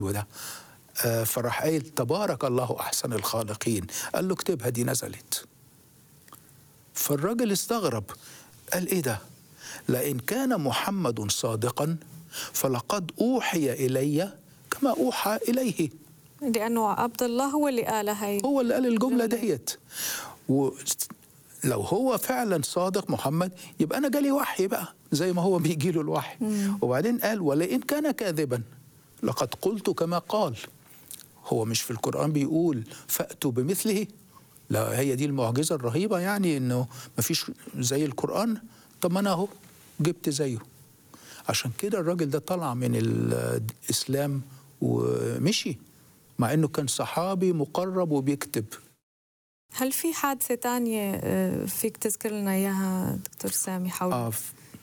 وده آه، فراح قايل تبارك الله احسن الخالقين قال له اكتبها دي نزلت فالراجل استغرب قال ايه ده لئن كان محمد صادقا فلقد اوحي الي كما اوحى اليه لانه عبد الله هو اللي قال هي هو اللي قال الجمله ديت ولو هو فعلا صادق محمد يبقى انا جالي وحي بقى زي ما هو بيجي له الوحي وبعدين قال ولئن كان كاذبا لقد قلت كما قال هو مش في القرآن بيقول فأتوا بمثله لا هي دي المعجزة الرهيبة يعني إنه مفيش زي القرآن طب ما أنا أهو جبت زيه عشان كده الراجل ده طلع من الإسلام ومشي مع إنه كان صحابي مقرب وبيكتب هل في حادثة تانية آه، فيك تذكر لنا إياها دكتور سامي حول آه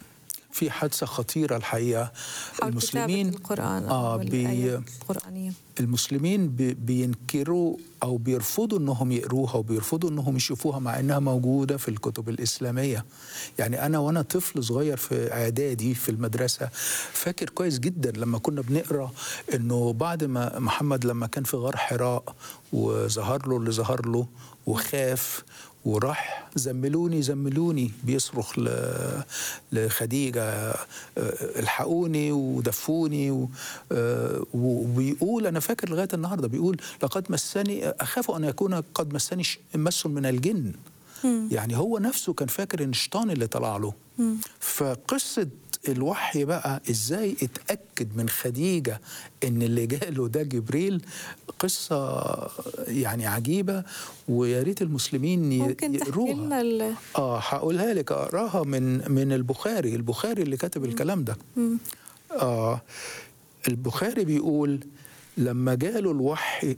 في حادثة خطيرة الحقيقة حول المسلمين كتابة القرآن آه أو بي الآيات القرآنية المسلمين بي- بينكروا او بيرفضوا انهم يقروها وبيرفضوا انهم يشوفوها مع انها موجوده في الكتب الاسلاميه يعني انا وانا طفل صغير في اعدادي في المدرسه فاكر كويس جدا لما كنا بنقرا انه بعد ما محمد لما كان في غار حراء وظهر له اللي ظهر له وخاف وراح زملوني زملوني بيصرخ ل- لخديجة آه، الحقوني ودفوني و- آه، وبيقول أنا فاكر لغاية النهاردة بيقول لقد مسني أخاف أن يكون قد مسني ش- مس من الجن يعني هو نفسه كان فاكر ان الشيطان اللي طلع له فقصه الوحي بقى ازاي اتاكد من خديجه ان اللي جاله ده جبريل قصه يعني عجيبه ويا ريت المسلمين ي- ممكن تحكي يقروها لنا ال- اه هقولها لك اقراها من من البخاري البخاري اللي كتب الكلام ده اه البخاري بيقول لما جاله الوحي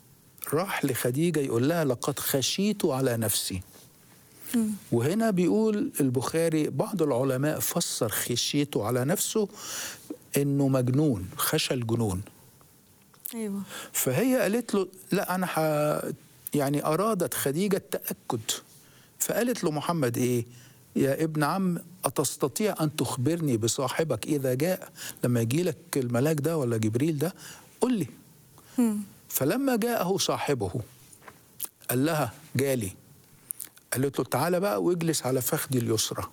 راح لخديجه يقول لها لقد خشيت على نفسي وهنا بيقول البخاري بعض العلماء فسر خشيته على نفسه انه مجنون خشى الجنون أيوة فهي قالت له لا انا ح... يعني ارادت خديجه التاكد فقالت له محمد ايه يا ابن عم أتستطيع أن تخبرني بصاحبك إذا جاء لما يجي لك الملاك ده ولا جبريل ده قل لي فلما جاءه صاحبه قال لها جالي قالت له تعالى بقى واجلس على فخذي اليسرى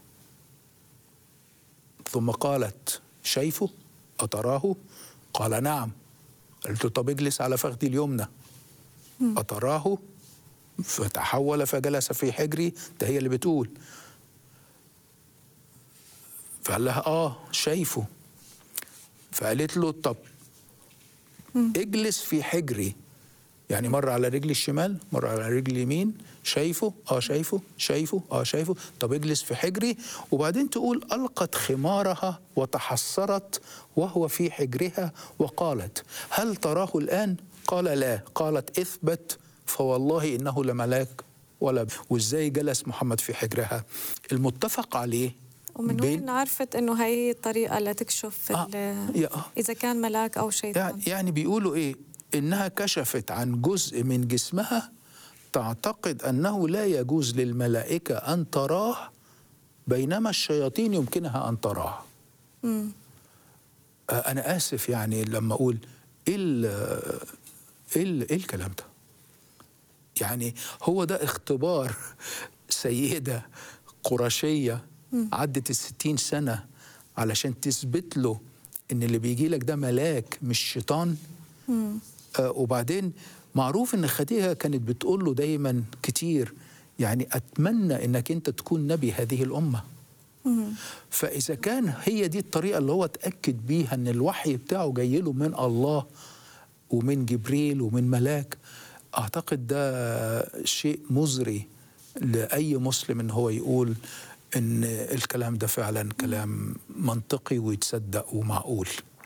ثم قالت شايفه أتراه قال نعم قالت له طب اجلس على فخذي اليمنى أتراه فتحول فجلس في حجري ده هي اللي بتقول فقال لها اه شايفه فقالت له طب اجلس في حجري يعني مرة على رجلي الشمال مرة على رجلي اليمين شايفه اه شايفه شايفه اه شايفه طب اجلس في حجري وبعدين تقول ألقت خمارها وتحسرت وهو في حجرها وقالت هل تراه الآن قال لا قالت اثبت فوالله إنه لملاك ولا وازاي جلس محمد في حجرها المتفق عليه ومن بين- وين عرفت انه هي هي الطريقه لتكشف آه، ال- يا- آه. اذا كان ملاك او شيطان يعني يعني بيقولوا ايه انها كشفت عن جزء من جسمها تعتقد انه لا يجوز للملائكه ان تراه بينما الشياطين يمكنها ان تراه مم. آه، انا اسف يعني لما اقول ايه ال- ايه ال- إيه الكلام ده يعني هو ده اختبار سيده قرشيه عدت الستين سنه علشان تثبت له ان اللي بيجي لك ده ملاك مش شيطان مم. آه وبعدين معروف ان خديجه كانت بتقول له دايما كتير يعني اتمنى انك انت تكون نبي هذه الامه مم. فاذا كان هي دي الطريقه اللي هو اتاكد بيها ان الوحي بتاعه جاي له من الله ومن جبريل ومن ملاك اعتقد ده شيء مزري لاي مسلم ان هو يقول ان الكلام ده فعلا كلام منطقي ويتصدق ومعقول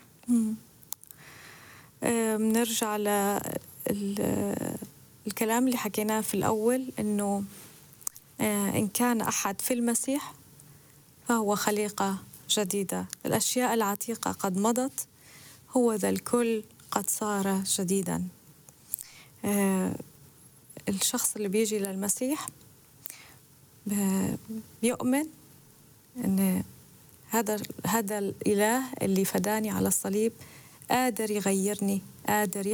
آه، بنرجع ل ال- الكلام اللي حكيناه في الأول إنه آه، إن كان أحد في المسيح فهو خليقة جديدة الأشياء العتيقة قد مضت هو ذا الكل قد صار جديدا آه، الشخص اللي بيجي للمسيح ب- بيؤمن ان هذا هذا الاله اللي فداني على الصليب قادر يغيرني قادر